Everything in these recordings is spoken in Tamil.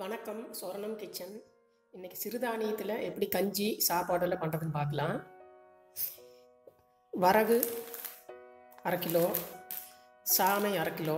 வணக்கம் சொர்ணம் கிச்சன் இன்னைக்கு சிறுதானியத்தில் எப்படி கஞ்சி சாப்பாடெல்லாம் பண்ணுறதுன்னு பார்க்கலாம் வரகு அரை கிலோ சாமை அரை கிலோ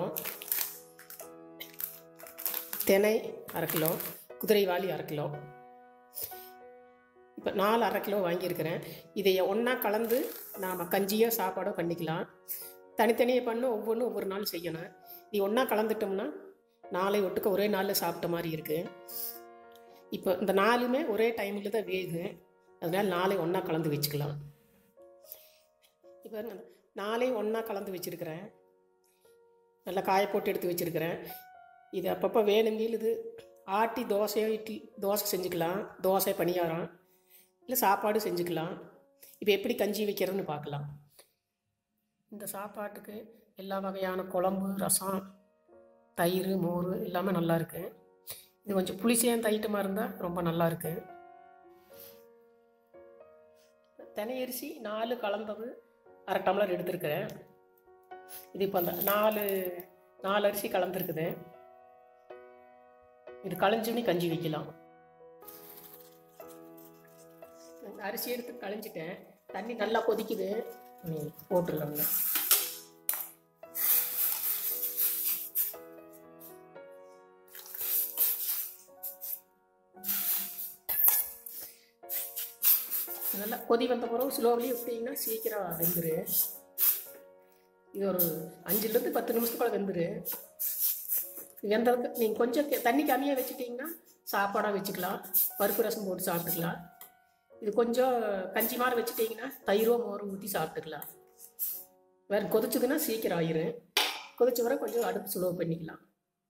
தினை அரை கிலோ குதிரைவாளி அரை கிலோ இப்போ நாலு அரை கிலோ வாங்கியிருக்கிறேன் இதை ஒன்றா கலந்து நாம் கஞ்சியோ சாப்பாடோ பண்ணிக்கலாம் தனித்தனியாக பண்ண ஒவ்வொன்றும் ஒவ்வொரு நாள் செய்யணும் இது ஒன்றா கலந்துட்டோம்னா நாளை ஒட்டுக்க ஒரே நாளில் சாப்பிட்ட மாதிரி இருக்குது இப்போ இந்த நாலுமே ஒரே டைமில் தான் வேகும் அதனால் நாளை ஒன்றா கலந்து வச்சுக்கலாம் இப்போ பாருங்க, நாளை ஒன்றா கலந்து வச்சுருக்கிறேன் நல்லா காய போட்டு எடுத்து வச்சுருக்கிறேன் இது அப்பப்போ வேணுங்கில் இது ஆட்டி தோசையோ இட்லி தோசை செஞ்சுக்கலாம் தோசை பணியாரம் இல்லை சாப்பாடு செஞ்சுக்கலாம் இப்போ எப்படி கஞ்சி வைக்கிறதுன்னு பார்க்கலாம் இந்த சாப்பாட்டுக்கு எல்லா வகையான குழம்பு ரசம் தயிர் மோர் எல்லாமே நல்லா இருக்கு இது கொஞ்சம் புளிசேன் தைட்டமாக இருந்தால் ரொம்ப நல்லா இருக்கு தினையரிசி நாலு கலந்தது அரை டம்ளர் எடுத்திருக்கிறேன் இது இப்போ அந்த நாலு நாலு அரிசி கலந்துருக்குது இது களைஞ்சுன்னு கஞ்சி வைக்கலாம் அரிசி எடுத்து களைஞ்சிட்டேன் தண்ணி நல்லா கொதிக்குது ம், போட்டுடலாங்க நல்லா கொதி வந்த பிறகு ஸ்லோவிலி விட்டீங்கன்னா சீக்கிரம் வெந்துரு இது ஒரு அஞ்சுலேருந்து பத்து நிமிஷத்துக்குள்ள வெந்துரு வெந்ததுக்கு நீங்கள் கொஞ்சம் கெ- தண்ணி கம்மியாக வச்சுட்டிங்கன்னா சாப்பாடாக வச்சுக்கலாம் பருப்பு ரசம் போட்டு சாப்பிட்டுக்கலாம் இது கொஞ்சம் கஞ்சி மாதிரி வச்சுட்டிங்கன்னா தயிரோ மோரும் ஊற்றி சாப்பிட்டுக்கலாம் வேறு கொதிச்சதுன்னா சீக்கிரம் ஆயிரும் கொதிச்ச வரை கொஞ்சம் அடுப்பு ஸ்லோ பண்ணிக்கலாம்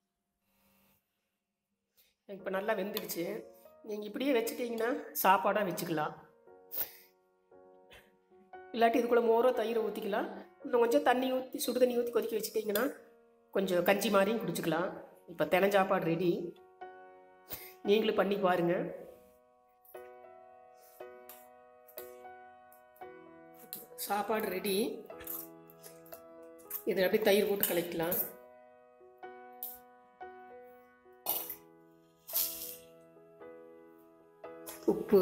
இப்போ நல்லா வெந்துடுச்சு நீங்கள் இப்படியே வச்சுட்டிங்கன்னா சாப்பாடாக வச்சுக்கலாம் இல்லாட்டி இதுக்குள்ளே மோரோ தயிரை ஊற்றிக்கலாம் இன்னும் கொஞ்சம் தண்ணி ஊற்றி சுடு தண்ணி ஊற்றி கொதிக்க வச்சுட்டிங்கன்னா கொஞ்சம் கஞ்சி மாதிரியும் குடிச்சுக்கலாம் இப்போ தெனஞ்சாப்பாடு ரெடி நீங்களும் பண்ணி பாருங்கள் சாப்பாடு ரெடி இதில் அப்படியே தயிர் போட்டு கலக்கலாம் உப்பு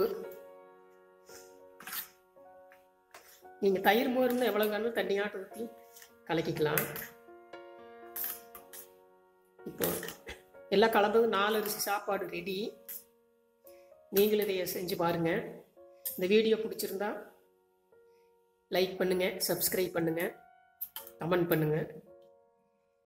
நீங்கள் தயிர் மோர்னு எவ்வளோ வேணும் தண்ணியாட்டு ஊற்றி கலக்கிக்கலாம் இப்போ எல்லாம் கலந்தது நாலு அரிசி சாப்பாடு ரெடி நீங்களும் இதை செஞ்சு பாருங்கள் இந்த வீடியோ பிடிச்சிருந்தா லைக் பண்ணுங்கள் சப்ஸ்கிரைப் பண்ணுங்கள் கமெண்ட் பண்ணுங்கள்